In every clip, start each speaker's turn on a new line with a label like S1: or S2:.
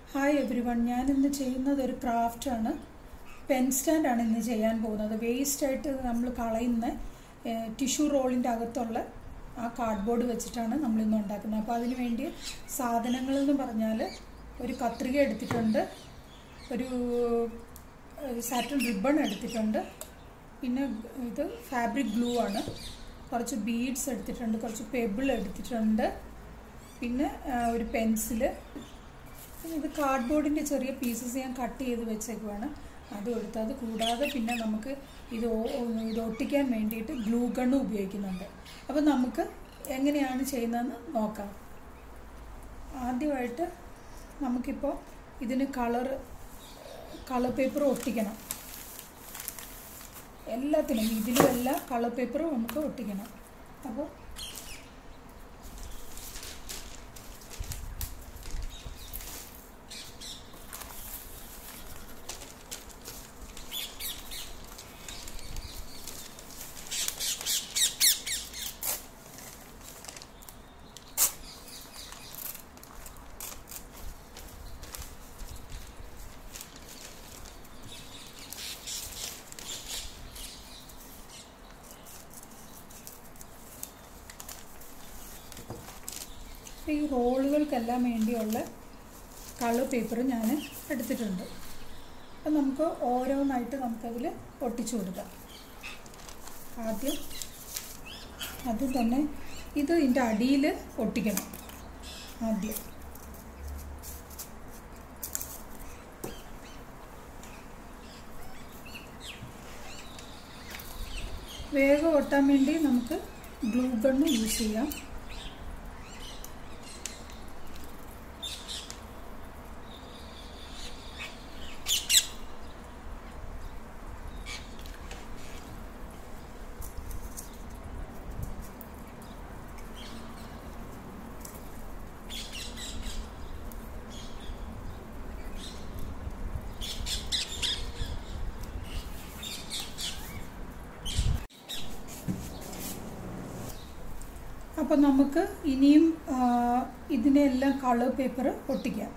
S1: hi every one ഞാൻ ഇന്ന് ചെയ്യുന്നത് ഒരു ക്രാഫ്റ്റാണ് പെൻ സ്റ്റാൻഡാണ് ഇന്ന് ചെയ്യാൻ പോകുന്നത് വേസ്റ്റായിട്ട് നമ്മൾ കളയുന്ന ടിഷ്യൂ റോളിൻ്റെ അകത്തുള്ള ആ കാർഡ്ബോർഡ് വെച്ചിട്ടാണ് നമ്മൾ ഇന്ന് ഉണ്ടാക്കുന്നത് അപ്പോൾ അതിന് വേണ്ടി സാധനങ്ങൾ എന്ന് പറഞ്ഞാൽ ഒരു കത്രിക എടുത്തിട്ടുണ്ട് ഒരു സാറ്റൻ റിബൺ എടുത്തിട്ടുണ്ട് പിന്നെ ഇത് ഫാബ്രിക് ഗ്ലൂ ആണ് കുറച്ച് ബീഡ്സ് എടുത്തിട്ടുണ്ട് കുറച്ച് പെബിൾ എടുത്തിട്ടുണ്ട് പിന്നെ ഒരു പെൻസില് ഇത് കാർഡ്ബോർഡിൻ്റെ ചെറിയ പീസസ് ഞാൻ കട്ട് ചെയ്ത് വെച്ചേക്കുവാണ് അതും എടുത്ത് അത് കൂടാതെ പിന്നെ നമുക്ക് ഇത് ഇത് ഒട്ടിക്കാൻ വേണ്ടിയിട്ട് ഗ്ലൂ ഗണ്ണും ഉപയോഗിക്കുന്നുണ്ട് അപ്പോൾ നമുക്ക് എങ്ങനെയാണ് ചെയ്യുന്നതെന്ന് നോക്കാം ആദ്യമായിട്ട് നമുക്കിപ്പോൾ ഇതിന് കളർ കളർ പേപ്പർ ഒട്ടിക്കണം എല്ലാത്തിനും ഇതിലും എല്ലാം കളർ പേപ്പറും നമുക്ക് ഒട്ടിക്കണം അപ്പോൾ ഈ റോളുകൾക്കെല്ലാം വേണ്ടിയുള്ള കളർ പേപ്പർ ഞാൻ എടുത്തിട്ടുണ്ട് അപ്പം നമുക്ക് ഓരോന്നായിട്ട് നമുക്കതിൽ ഒട്ടിച്ചു കൊടുക്കാം ആദ്യം ആദ്യം തന്നെ ഇത് ഇതിൻ്റെ അടിയിൽ ഒട്ടിക്കണം ആദ്യം വേഗം ഒട്ടാൻ വേണ്ടി നമുക്ക് ഗ്ലൂ ഗണ്ണ് യൂസ് ചെയ്യാം അപ്പം നമുക്ക് ഇനിയും ഇതിനെല്ലാം കളർ പേപ്പർ ഒട്ടിക്കാം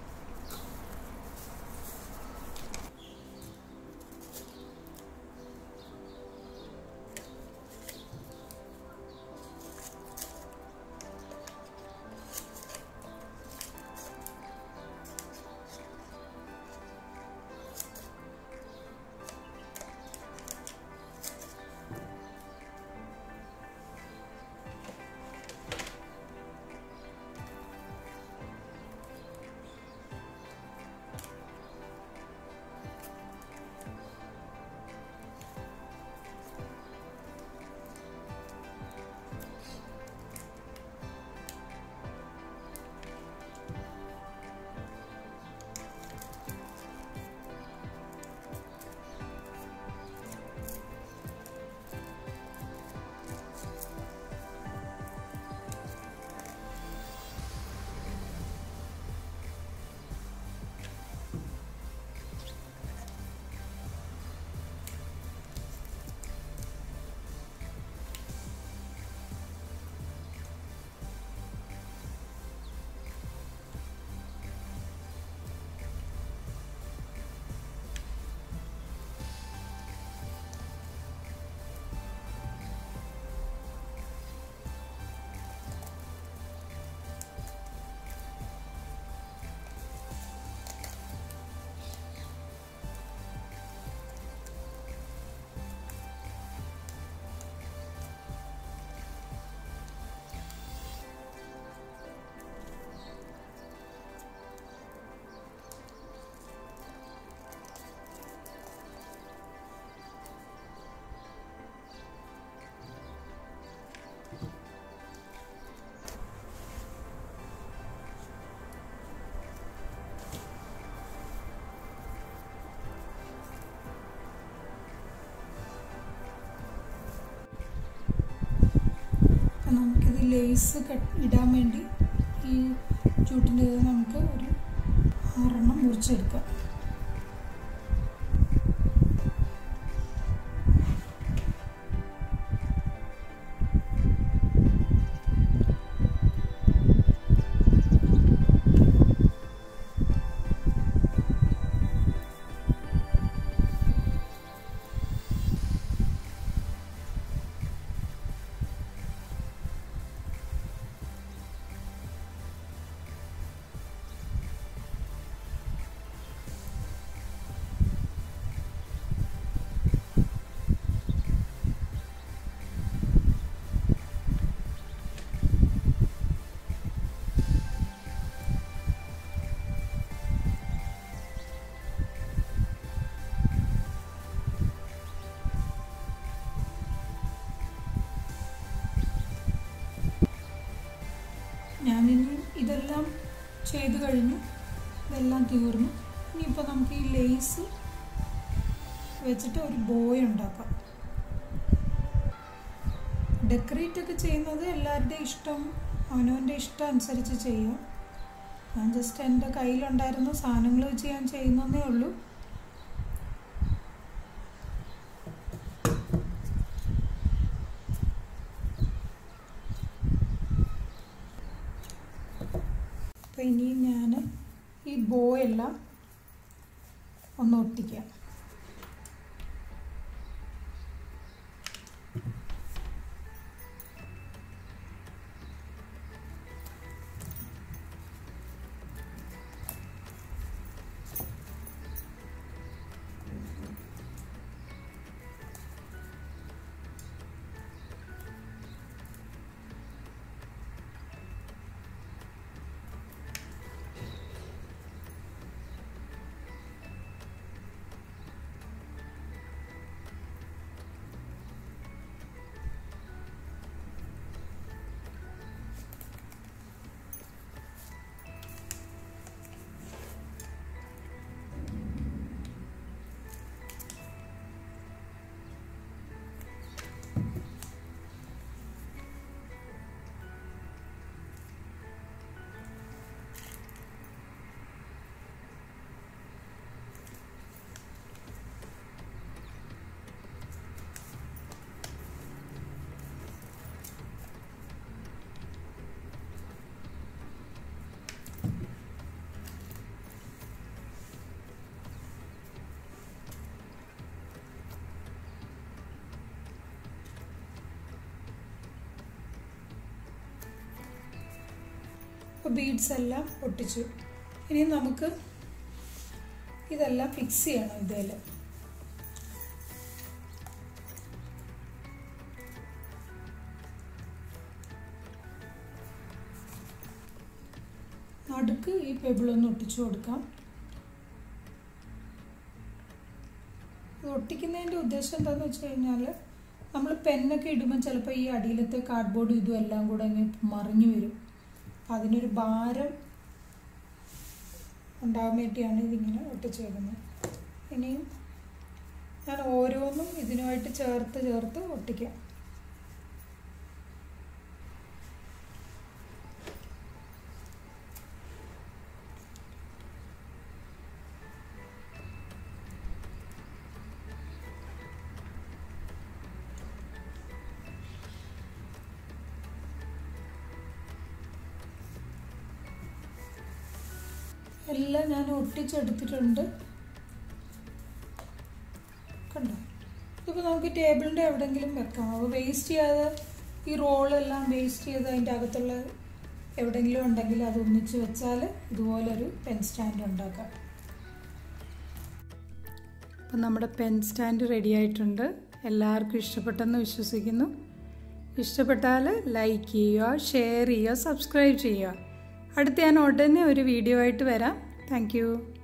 S1: നമുക്കിത് ലേസ് ഇടാൻ വേണ്ടി ഈ ചൂട്ടിൻ്റെ നമുക്ക് ഒരു ആറെണ്ണം മുറിച്ചെടുക്കാം ചെയ്ത് കഴിഞ്ഞു ഇതെല്ലാം തീർന്നു ഇനിയിപ്പോൾ നമുക്ക് ഈ ലേസ് വെച്ചിട്ട് ഒരു ബോയ് ഉണ്ടാക്കാം ഡെക്കറേറ്റ് ഒക്കെ ചെയ്യുന്നത് എല്ലാവരുടെയും ഇഷ്ടം അവനവൻ്റെ ഇഷ്ടം അനുസരിച്ച് ചെയ്യും ഞാൻ ജസ്റ്റ് എൻ്റെ കയ്യിലുണ്ടായിരുന്ന സാധനങ്ങൾ വെച്ച് ഞാൻ ചെയ്യുന്നതേ ഉള്ളൂ അപ്പോൾ ഇനിയും ഞാൻ ഈ ബോ എല്ലാം ഒന്ന് ഒട്ടിക്കാം അപ്പോൾ ബീഡ്സ് എല്ലാം ഒട്ടിച്ചു ഇനി നമുക്ക് ഇതെല്ലാം ഫിക്സ് ചെയ്യണം ഇതിൽ നടുക്ക് ഈ പെബിളൊന്ന് ഒട്ടിച്ചു കൊടുക്കാം ഇത് ഒട്ടിക്കുന്നതിൻ്റെ ഉദ്ദേശം എന്താണെന്ന് വെച്ച് കഴിഞ്ഞാൽ നമ്മൾ പെന്നൊക്കെ ഇടുമ്പോൾ ചിലപ്പോൾ ഈ അടിയിലത്തെ കാർഡ്ബോർഡും ഇതും എല്ലാം കൂടെ അങ്ങ് മറിഞ്ഞു വരും അപ്പം അതിനൊരു ഭാരം ഉണ്ടാകാൻ വേണ്ടിയാണ് ഇതിങ്ങനെ ഒട്ടിച്ചേക്കുന്നത് ഇനിയും ഞാൻ ഓരോന്നും ഇതിനുമായിട്ട് ചേർത്ത് ചേർത്ത് ഒട്ടിക്കാം എല്ലാം ഞാൻ ഒട്ടിച്ചെടുത്തിട്ടുണ്ട് കണ്ടോ ഇതിപ്പോൾ നമുക്ക് ടേബിളിൻ്റെ എവിടെയെങ്കിലും വെക്കാം അപ്പോൾ വേസ്റ്റ് ചെയ്യാതെ ഈ റോളെല്ലാം വേസ്റ്റ് ചെയ്ത് അതിൻ്റെ അകത്തുള്ള എവിടെയെങ്കിലും ഉണ്ടെങ്കിൽ അത് ഒന്നിച്ച് വെച്ചാൽ ഇതുപോലൊരു പെൻ സ്റ്റാൻഡ് ഉണ്ടാക്കാം അപ്പം നമ്മുടെ പെൻ സ്റ്റാൻഡ് റെഡി ആയിട്ടുണ്ട് എല്ലാവർക്കും ഇഷ്ടപ്പെട്ടെന്ന് വിശ്വസിക്കുന്നു ഇഷ്ടപ്പെട്ടാൽ ലൈക്ക് ചെയ്യുക ഷെയർ ചെയ്യുക സബ്സ്ക്രൈബ് ചെയ്യുക അടുത്ത് ഞാൻ ഉടനെ ഒരു വീഡിയോ ആയിട്ട് വരാം താങ്ക്